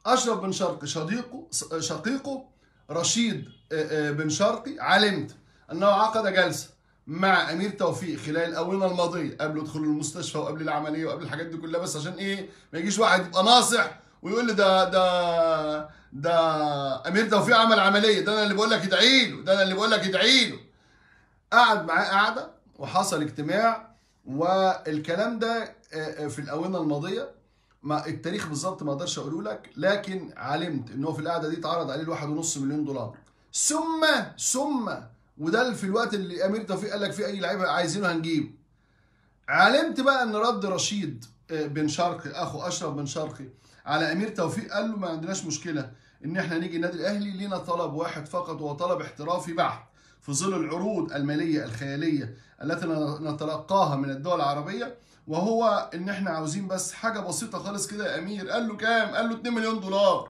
اشرف بن شرقي صديقه شقيقه رشيد آه، آه، بن شرقي علمت انه عقد جلسه مع امير توفيق خلال الاونه الماضيه قبل دخول المستشفى وقبل العمليه وقبل الحاجات دي كلها بس عشان ايه ما يجيش واحد يبقى ناصح ويقول لي ده ده ده امير توفيق عمل عمليه ده انا اللي بقول لك ادعي له ده انا اللي بقول لك ادعي له قعد معاه قعده وحصل اجتماع والكلام ده آه، آه، في الاونه الماضيه ما التاريخ بالظبط ما اقدرش اقوله لك لكن علمت ان هو في القعده دي اتعرض عليه الواحد ونص مليون دولار ثم ثم وده اللي في الوقت اللي امير توفيق قال لك في اي لعيبه عايزينه هنجيبه علمت بقى ان رد رشيد آه، بن شرقي اخو اشرف بن شرقي على امير توفيق قال له ما عندناش مشكله ان احنا نيجي النادي الاهلي لينا طلب واحد فقط وهو طلب احترافي بحت في ظل العروض الماليه الخياليه التي نتلقاها من الدول العربيه وهو ان احنا عاوزين بس حاجه بسيطه خالص كده يا امير قال له كام قال له 2 مليون دولار